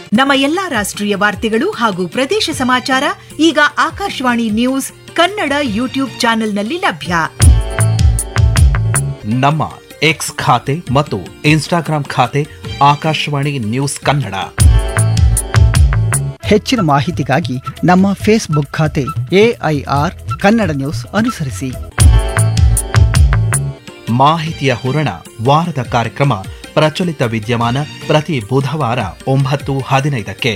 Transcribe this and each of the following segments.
ನಮ್ಮ ಎಲ್ಲಾ ರಾಷ್ಟ್ರೀಯ ವಾರ್ತೆಗಳು ಹಾಗೂ ಪ್ರದೇಶ ಸಮಾಚಾರ ಈಗ ಆಕಾಶವಾಣಿ ನ್ಯೂಸ್ ಕನ್ನಡ ಯೂಟ್ಯೂಬ್ ಚಾನೆಲ್ನಲ್ಲಿ ಲಭ್ಯ ನಮ್ಮ ಎಕ್ಸ್ ಖಾತೆ ಮತ್ತು ಇನ್ಸ್ಟಾಗ್ರಾಂ ಖಾತೆ ಆಕಾಶವಾಣಿ ನ್ಯೂಸ್ ಕನ್ನಡ ಹೆಚ್ಚಿನ ಮಾಹಿತಿಗಾಗಿ ನಮ್ಮ ಫೇಸ್ಬುಕ್ ಖಾತೆ ಎಐಆರ್ ಕನ್ನಡ ನ್ಯೂಸ್ ಅನುಸರಿಸಿ ಮಾಹಿತಿಯ ಹೂರಣ ವಾರದ ಕಾರ್ಯಕ್ರಮ ಪ್ರಚಲಿತ ವಿದ್ಯಮಾನ ಪ್ರತಿ ಬುಧವಾರ ಒಂಬತ್ತು ಹದಿನೈದಕ್ಕೆ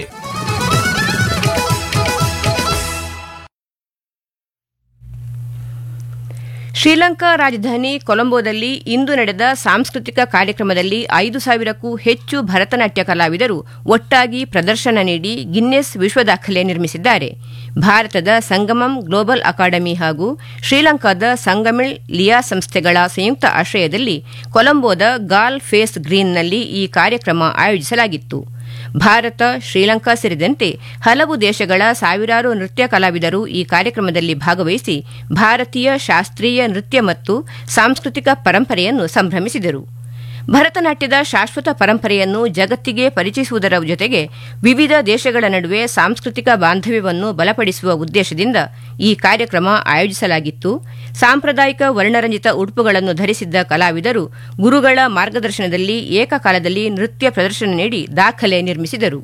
ಶ್ರೀಲಂಕಾ ರಾಜಧಾನಿ ಕೊಲಂಬೋದಲ್ಲಿ ಇಂದು ನಡೆದ ಸಾಂಸ್ಕೃತಿಕ ಕಾರ್ಯಕ್ರಮದಲ್ಲಿ ಐದು ಸಾವಿರಕ್ಕೂ ಹೆಚ್ಚು ಭರತನಾಟ್ಯ ಕಲಾವಿದರು ಒಟ್ಟಾಗಿ ಪ್ರದರ್ಶನ ನೀಡಿ ಗಿನ್ನೆಸ್ ವಿಶ್ವ ದಾಖಲೆ ನಿರ್ಮಿಸಿದ್ದಾರೆ ಭಾರತದ ಸಂಗಮಂ ಗ್ಲೋಬಲ್ ಅಕಾಡೆಮಿ ಹಾಗೂ ಶ್ರೀಲಂಕಾದ ಸಂಗಮಿಳ್ ಲಿಯಾ ಸಂಸ್ಥೆಗಳ ಸಂಯುಕ್ತ ಆಶ್ರಯದಲ್ಲಿ ಕೊಲಂಬೋದ ಗಾಲ್ ಫೇಸ್ ಗ್ರೀನ್ನಲ್ಲಿ ಈ ಕಾರ್ಯಕ್ರಮ ಆಯೋಜಿಸಲಾಗಿತ್ತು ಭಾರತ ಶ್ರೀಲಂಕಾ ಸೇರಿದಂತೆ ಹಲವು ದೇಶಗಳ ಸಾವಿರಾರು ನೃತ್ಯ ಕಲಾವಿದರು ಈ ಕಾರ್ಯಕ್ರಮದಲ್ಲಿ ಭಾಗವಹಿಸಿ ಭಾರತೀಯ ಶಾಸ್ತ್ರೀಯ ನೃತ್ಯ ಮತ್ತು ಸಾಂಸ್ಕೃತಿಕ ಪರಂಪರೆಯನ್ನು ಸಂಭ್ರಮಿಸಿದರು ಭರತನಾಟ್ಯದ ಶಾಶ್ವತ ಪರಂಪರೆಯನ್ನು ಜಗತ್ತಿಗೆ ಪರಿಚಯಿಸುವುದರ ಜೊತೆಗೆ ವಿವಿಧ ದೇಶಗಳ ನಡುವೆ ಸಾಂಸ್ಕೃತಿಕ ಬಾಂಧವ್ಯವನ್ನು ಬಲಪಡಿಸುವ ಉದ್ದೇಶದಿಂದ ಈ ಕಾರ್ಯಕ್ರಮ ಆಯೋಜಿಸಲಾಗಿತ್ತು ಸಾಂಪ್ರದಾಯಿಕ ವರ್ಣರಂಜಿತ ಉಡುಪುಗಳನ್ನು ಧರಿಸಿದ್ದ ಕಲಾವಿದರು ಗುರುಗಳ ಮಾರ್ಗದರ್ಶನದಲ್ಲಿ ಏಕಕಾಲದಲ್ಲಿ ನೃತ್ಯ ಪ್ರದರ್ಶನ ನೀಡಿ ದಾಖಲೆ ನಿರ್ಮಿಸಿದರು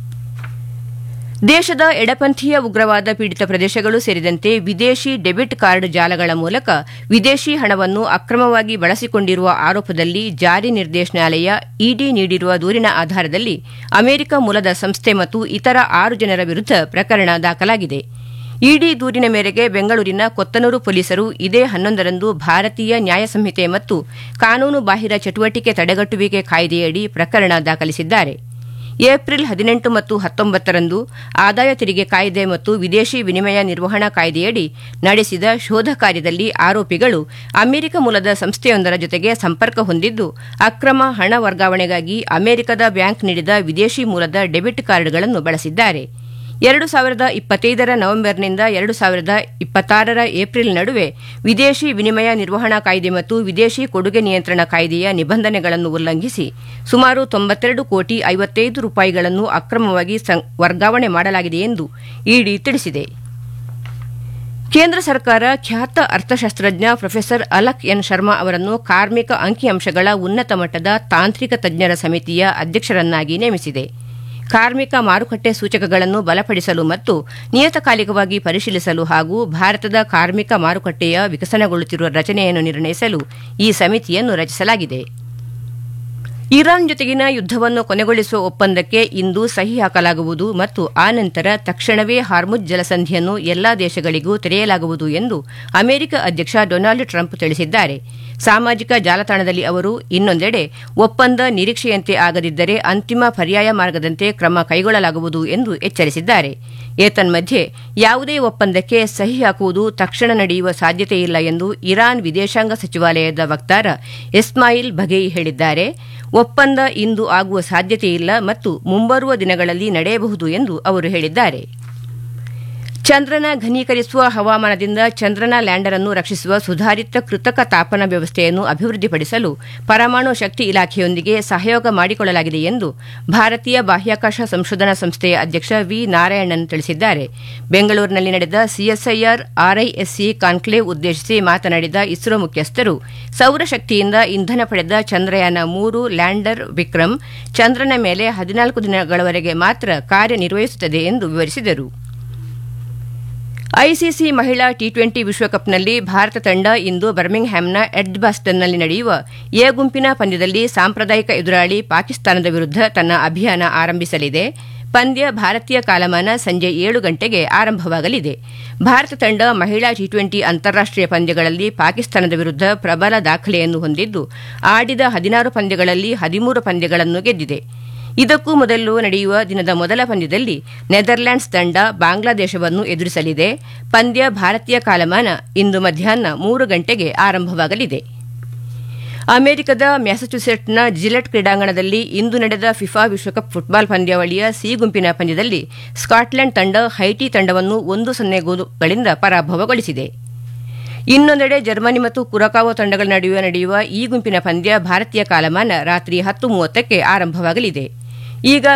ದೇಶದ ಎಡಪಂಥೀಯ ಉಗ್ರವಾದ ಪೀಡಿತ ಪ್ರದೇಶಗಳು ಸೇರಿದಂತೆ ವಿದೇಶಿ ಡೆಬಿಟ್ ಕಾರ್ಡ್ ಜಾಲಗಳ ಮೂಲಕ ವಿದೇಶಿ ಹಣವನ್ನು ಅಕ್ರಮವಾಗಿ ಬಳಸಿಕೊಂಡಿರುವ ಆರೋಪದಲ್ಲಿ ಜಾರಿ ನಿರ್ದೇಶನಾಲಯ ಇಡಿ ನೀಡಿರುವ ದೂರಿನ ಆಧಾರದಲ್ಲಿ ಅಮೆರಿಕ ಮೂಲದ ಸಂಸ್ಥೆ ಮತ್ತು ಇತರ ಆರು ಜನರ ವಿರುದ್ಧ ಪ್ರಕರಣ ದಾಖಲಾಗಿದೆ ಇಡಿ ದೂರಿನ ಮೇರೆಗೆ ಬೆಂಗಳೂರಿನ ಕೊತ್ತನೂರು ಪೊಲೀಸರು ಇದೇ ಹನ್ನೊಂದರಂದು ಭಾರತೀಯ ನ್ಯಾಯ ಸಂಹಿತೆ ಮತ್ತು ಕಾನೂನು ಬಾಹಿರ ಚಟುವಟಿಕೆ ತಡೆಗಟ್ಟುವಿಕೆ ಕಾಯ್ದೆಯಡಿ ಪ್ರಕರಣ ದಾಖಲಿಸಿದ್ದಾರೆ ಏಪ್ರಿಲ್ ಹದಿನೆಂಟು ಮತ್ತು ಹತ್ತೊಂಬತ್ತರಂದು ಆದಾಯ ತೆರಿಗೆ ಕಾಯ್ದೆ ಮತ್ತು ವಿದೇಶಿ ವಿನಿಮಯ ನಿರ್ವಹಣಾ ಕಾಯ್ದೆಯಡಿ ನಡೆಸಿದ ಶೋಧ ಕಾರ್ಯದಲ್ಲಿ ಆರೋಪಿಗಳು ಅಮೆರಿಕ ಮೂಲದ ಸಂಸ್ಥೆಯೊಂದರ ಜೊತೆಗೆ ಸಂಪರ್ಕ ಹೊಂದಿದ್ದು ಅಕ್ರಮ ಹಣ ವರ್ಗಾವಣೆಗಾಗಿ ಅಮೆರಿಕದ ಬ್ಯಾಂಕ್ ನೀಡಿದ ವಿದೇಶಿ ಮೂಲದ ಡೆಬಿಟ್ ಕಾರ್ಡ್ಗಳನ್ನು ಬಳಸಿದ್ದಾರೆ ಎರಡು ಸಾವಿರದ ಇಪ್ಪತ್ತೈದರ ನವೆಂಬರ್ನಿಂದ ಎರಡು ಸಾವಿರದ ಇಪ್ಪತ್ತಾರರ ಏಪ್ರಿಲ್ ನಡುವೆ ವಿದೇಶಿ ವಿನಿಮಯ ನಿರ್ವಹಣಾ ಕಾಯ್ದೆ ಮತ್ತು ವಿದೇಶಿ ಕೊಡುಗೆ ನಿಯಂತ್ರಣ ಕಾಯ್ದೆಯ ನಿಬಂಧನೆಗಳನ್ನು ಉಲ್ಲಂಘಿಸಿ ಸುಮಾರು ತೊಂಬತ್ತೆರಡು ಕೋಟಿ ಐವತ್ತೈದು ರೂಪಾಯಿಗಳನ್ನು ಅಕ್ರಮವಾಗಿ ವರ್ಗಾವಣೆ ಮಾಡಲಾಗಿದೆ ಎಂದು ಇಡಿ ತಿಳಿಸಿದೆ ಕೇಂದ್ರ ಸರ್ಕಾರ ಖ್ಯಾತ ಅರ್ಥಶಾಸ್ತ್ರಜ್ಞ ಪ್ರೊಫೆಸರ್ ಅಲಕ್ ಎನ್ ಶರ್ಮಾ ಅವರನ್ನು ಕಾರ್ಮಿಕ ಅಂಕಿಅಂಶಗಳ ಉನ್ನತ ಮಟ್ಟದ ತಾಂತ್ರಿಕ ತಜ್ಞರ ಸಮಿತಿಯ ಅಧ್ಯಕ್ಷರನ್ನಾಗಿ ನೇಮಿಸಿದೆ ಕಾರ್ಮಿಕ ಮಾರುಕಟ್ಟೆ ಸೂಚಕಗಳನ್ನು ಬಲಪಡಿಸಲು ಮತ್ತು ನಿಯತಕಾಲಿಕವಾಗಿ ಪರಿಶೀಲಿಸಲು ಹಾಗೂ ಭಾರತದ ಕಾರ್ಮಿಕ ಮಾರುಕಟ್ಟೆಯ ವಿಕಸನಗೊಳ್ಳುತ್ತಿರುವ ರಚನೆಯನ್ನು ನಿರ್ಣಯಿಸಲು ಈ ಸಮಿತಿಯನ್ನು ರಚಿಸಲಾಗಿದೆ ಇರಾನ್ ಜೊತೆಗಿನ ಯುದ್ದವನ್ನು ಕೊನೆಗೊಳಿಸುವ ಒಪ್ಪಂದಕ್ಕೆ ಇಂದು ಸಹಿ ಹಾಕಲಾಗುವುದು ಮತ್ತು ಆ ನಂತರ ತಕ್ಷಣವೇ ಹಾರ್ಮುಜ್ ಜಲಸಂಧಿಯನ್ನು ಎಲ್ಲಾ ದೇಶಗಳಿಗೂ ತೆರೆಯಲಾಗುವುದು ಎಂದು ಅಮೆರಿಕ ಅಧ್ಯಕ್ಷ ಡೊನಾಲ್ಡ್ ಟ್ರಂಪ್ ತಿಳಿಸಿದ್ದಾರೆ ಸಾಮಾಜಿಕ ಜಾಲತಾಣದಲ್ಲಿ ಅವರು ಇನ್ನೊಂದೆಡೆ ಒಪ್ಪಂದ ನಿರೀಕ್ಷೆಯಂತೆ ಆಗದಿದ್ದರೆ ಅಂತಿಮ ಪರ್ಯಾಯ ಮಾರ್ಗದಂತೆ ಕ್ರಮ ಕೈಗೊಳ್ಳಲಾಗುವುದು ಎಂದು ಎಚ್ಚರಿಸಿದ್ದಾರೆ ಏತನ್ಮಧ್ಯೆ ಯಾವುದೇ ಒಪ್ಪಂದಕ್ಕೆ ಸಹಿ ಹಾಕುವುದು ತಕ್ಷಣ ನಡೆಯುವ ಸಾಧ್ಯತೆಯಿಲ್ಲ ಎಂದು ಇರಾನ್ ವಿದೇಶಾಂಗ ಸಚಿವಾಲಯದ ವಕ್ತಾರ ಇಸ್ಮಾಯಿಲ್ ಬಘೇಯಿ ಹೇಳಿದ್ದಾರೆ ಒಪ್ಪಂದ ಇಂದು ಆಗುವ ಸಾಧ್ಯತೆಯಿಲ್ಲ ಮತ್ತು ಮುಂಬರುವ ದಿನಗಳಲ್ಲಿ ನಡೆಯಬಹುದು ಎಂದು ಅವರು ಹೇಳಿದ್ದಾರೆ ಚಂದ್ರನ ಘನೀಕರಿಸುವ ಹವಾಮಾನದಿಂದ ಚಂದ್ರನ ಲ್ಯಾಂಡರ್ ಅನ್ನು ರಕ್ಷಿಸುವ ಸುಧಾರಿತ ಕೃತಕ ತಾಪನ ವ್ಯವಸ್ಥೆಯನ್ನು ಅಭಿವೃದ್ಧಿಪಡಿಸಲು ಪರಮಾಣು ಶಕ್ತಿ ಇಲಾಖೆಯೊಂದಿಗೆ ಸಹಯೋಗ ಮಾಡಿಕೊಳ್ಳಲಾಗಿದೆ ಎಂದು ಭಾರತೀಯ ಬಾಹ್ಯಾಕಾಶ ಸಂಶೋಧನಾ ಸಂಸ್ಥೆಯ ಅಧ್ಯಕ್ಷ ವಿ ನಾರಾಯಣನ್ ತಿಳಿಸಿದ್ದಾರೆ ಬೆಂಗಳೂರಿನಲ್ಲಿ ನಡೆದ ಸಿಎಸ್ಐಆರ್ ಆರ್ಐಎಸ್ಸಿ ಕಾನ್ಕ್ಲೇವ್ ಉದ್ದೇಶಿಸಿ ಮಾತನಾಡಿದ ಇಸ್ರೋ ಮುಖ್ಯಸ್ಥರು ಸೌರಶಕ್ತಿಯಿಂದ ಇಂಧನ ಪಡೆದ ಚಂದ್ರಯಾನ ಮೂರು ಲ್ಯಾಂಡರ್ ವಿಕ್ರಮ್ ಚಂದ್ರನ ಮೇಲೆ ಹದಿನಾಲ್ಕು ದಿನಗಳವರೆಗೆ ಮಾತ್ರ ಕಾರ್ಯನಿರ್ವಹಿಸುತ್ತದೆ ಎಂದು ವಿವರಿಸಿದರು ಐಸಿಸಿ ಮಹಿಳಾ ಟಿ ಟ್ವೆಂಟಿ ವಿಶ್ವಕಪ್ನಲ್ಲಿ ಭಾರತ ತಂಡ ಇಂದು ಬರ್ಮಿಂಗ್ಹ್ಯಾಮ್ನ ಎಡ್ಜ್ಬಾಸ್ಟನ್ನಲ್ಲಿ ನಡೆಯುವ ಎ ಗುಂಪಿನ ಪಂದ್ಯದಲ್ಲಿ ಸಾಂಪ್ರದಾಯಿಕ ಎದುರಾಳಿ ಪಾಕಿಸ್ತಾನದ ವಿರುದ್ಧ ತನ್ನ ಅಭಿಯಾನ ಆರಂಭಿಸಲಿದೆ ಪಂದ್ಯ ಭಾರತೀಯ ಕಾಲಮಾನ ಸಂಜೆ ಏಳು ಗಂಟೆಗೆ ಆರಂಭವಾಗಲಿದೆ ಭಾರತ ತಂಡ ಮಹಿಳಾ ಟಿ ಟ್ವೆಂಟಿ ಅಂತಾರಾಷ್ಟೀಯ ಪಂದ್ಯಗಳಲ್ಲಿ ಪಾಕಿಸ್ತಾನದ ವಿರುದ್ಧ ಪ್ರಬಲ ದಾಖಲೆಯನ್ನು ಹೊಂದಿದ್ದು ಆಡಿದ ಹದಿನಾರು ಪಂದ್ಯಗಳಲ್ಲಿ ಹದಿಮೂರು ಪಂದ್ಯಗಳನ್ನು ಗೆದ್ದಿದೆ ಇದಕ್ಕೂ ಮೊದಲು ನಡೆಯುವ ದಿನದ ಮೊದಲ ಪಂದ್ಯದಲ್ಲಿ ನೆದರ್ಲ್ಯಾಂಡ್ಸ್ ತಂಡ ಬಾಂಗ್ಲಾದೇಶವನ್ನು ಎದುರಿಸಲಿದೆ ಪಂದ್ಯ ಭಾರತೀಯ ಕಾಲಮಾನ ಇಂದು ಮಧ್ಯಾಹ್ನ ಮೂರು ಗಂಟೆಗೆ ಆರಂಭವಾಗಲಿದೆ ಅಮೆರಿಕದ ಮ್ಯಾಸಚ್ಯುಸೆಟ್ಸ್ನ ಜಿಲೆಟ್ ಕ್ರೀಡಾಂಗಣದಲ್ಲಿ ಇಂದು ನಡೆದ ಫಿಫಾ ವಿಶ್ವಕಪ್ ಫುಟ್ಬಾಲ್ ಪಂದ್ಯಾವಳಿಯ ಸಿ ಗುಂಪಿನ ಪಂದ್ಯದಲ್ಲಿ ಸ್ಕಾಟ್ಲೆಂಡ್ ತಂಡ ಹೈಟಿ ತಂಡವನ್ನು ಒಂದು ಸೊನ್ನೆ ಗೋಲುಗಳಿಂದ ಪರಾಭವಗೊಳಿಸಿದೆ ಇನ್ನೊಂದೆಡೆ ಜರ್ಮನಿ ಮತ್ತು ಕುರಕಾವೋ ತಂಡಗಳ ನಡುವೆ ನಡೆಯುವ ಈ ಗುಂಪಿನ ಪಂದ್ಯ ಭಾರತೀಯ ಕಾಲಮಾನ ರಾತ್ರಿ ಹತ್ತು ಮೂವತ್ತಕ್ಕೆ ಆರಂಭವಾಗಲಿದೆ ಈಗ